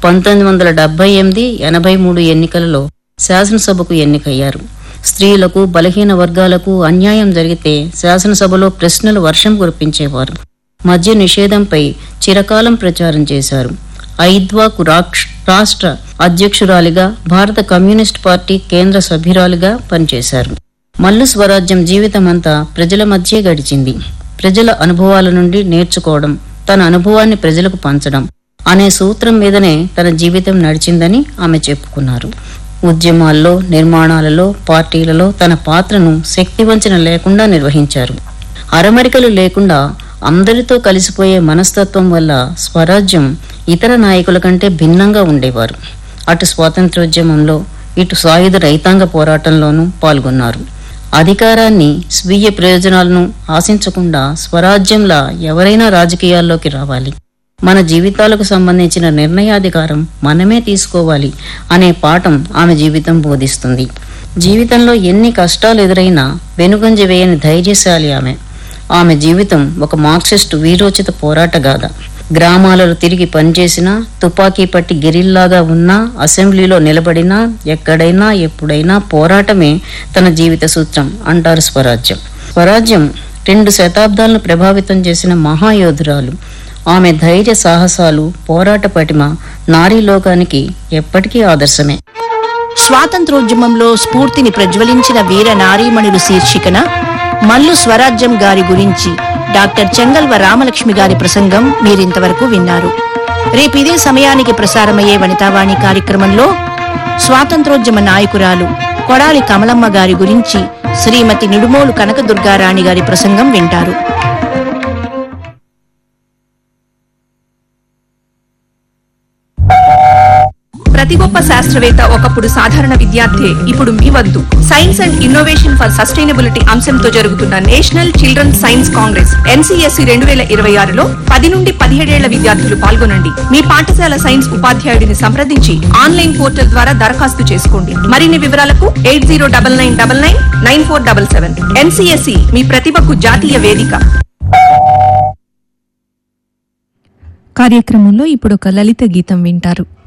పంతొమ్మిది వందల డెబ్బై ఎనిమిది ఎనభై మూడు ఎన్నికలలో శాసనసభకు ఎన్నికయ్యారు స్త్రీలకు బలహీన వర్గాలకు అన్యాయం జరిగితే శాసనసభలో ప్రశ్నలు వర్షం కురిపించేవారు మద్య నిషేధంపై చిరకాలం ప్రచారం చేశారు ఐద్వాకు రాక్ష- రాష్ట్ర అధ్యక్షురాలిగా భారత కమ్యూనిస్ట్ పార్టీ కేంద్ర సభ్యురాలిగా పనిచేశారు మల్లు స్వరాజ్యం జీవితమంతా ప్రజల మధ్యే గడిచింది ప్రజల అనుభవాల నుండి నేర్చుకోవడం తన అనుభవాన్ని ప్రజలకు పంచడం అనే సూత్రం మీదనే తన జీవితం నడిచిందని ఆమె చెప్పుకున్నారు ఉద్యమాల్లో నిర్మాణాలలో పార్టీలలో తన పాత్రను శక్తివంచన లేకుండా నిర్వహించారు అరమరికలు లేకుండా అందరితో కలిసిపోయే మనస్తత్వం వల్ల స్వరాజ్యం ఇతర నాయకుల కంటే భిన్నంగా ఉండేవారు అటు స్వాతంత్రోద్యమంలో ఇటు సాయుధ రైతాంగ పోరాటంలోనూ పాల్గొన్నారు అధికారాన్ని స్వీయ ప్రయోజనాలను ఆశించకుండా స్వరాజ్యంలా ఎవరైనా రాజకీయాల్లోకి రావాలి మన జీవితాలకు సంబంధించిన నిర్ణయాధికారం మనమే తీసుకోవాలి అనే పాఠం ఆమె జీవితం బోధిస్తుంది జీవితంలో ఎన్ని కష్టాలు ఎదురైనా వెనుగంజ వేయని ధైర్యశాలి ఆమె ఆమె జీవితం ఒక మార్క్సిస్టు వీరోచిత పోరాట గాథ గ్రామాలలో తిరిగి పనిచేసినా తుపాకీ పట్టి గెరిల్లాగా ఉన్నా అసెంబ్లీలో నిలబడినా ఎక్కడైనా ఎప్పుడైనా పోరాటమే తన జీవిత సూత్రం అంటారు స్వరాజ్యం స్వరాజ్యం రెండు శతాబ్దాలను ప్రభావితం చేసిన మహాయోధురాలు ఆమె ధైర్య సాహసాలు పోరాట పటిమ నారీ లోకానికి ఎప్పటికీ ఆదర్శమే స్వాతంత్రోద్యమంలో స్ఫూర్తిని ప్రజ్వలించిన వీర నారీమణులు శీర్షికన మల్లు స్వరాజ్యం గారి గురించి డాక్టర్ చెంగల్వ రామలక్ష్మి గారి ప్రసంగం మీరింతవరకు విన్నారు రేపు ఇదే సమయానికి ప్రసారమయ్యే వనితావాణి కార్యక్రమంలో స్వాతంత్రోద్యమ నాయకురాలు కొడాలి కమలమ్మ గారి గురించి శ్రీమతి నిడుమోలు కనకదుర్గారాణి గారి ప్రసంగం వింటారు ప్రతి గొప్ప శాస్త్రవేత్త ఒకప్పుడు సాధారణ విద్యార్థి ఇప్పుడు మీ వద్దు science and innovation for sustainability అంశంతో జరుగుతున్న national children science congress NCSC రెండు వేల ఇరవై ఆరులో పది నుండి పదిహేడేళ్ల విద్యార్థులు పాల్గొనండి మీ పాఠశాల సైన్స్ ఉపాధ్యాయుడిని సంప్రదించి ఆన్లైన్ పోర్టల్ ద్వారా దరఖాస్తు చేసుకోండి మరిన్ని వివరాలకు eight zero double nine double nine nine four double seven NCSC మీ ప్రతిభకు జాతీయ వేదిక కార్యక్రమంలో ఇప్పుడు ఒక లలిత గీతం వింటారు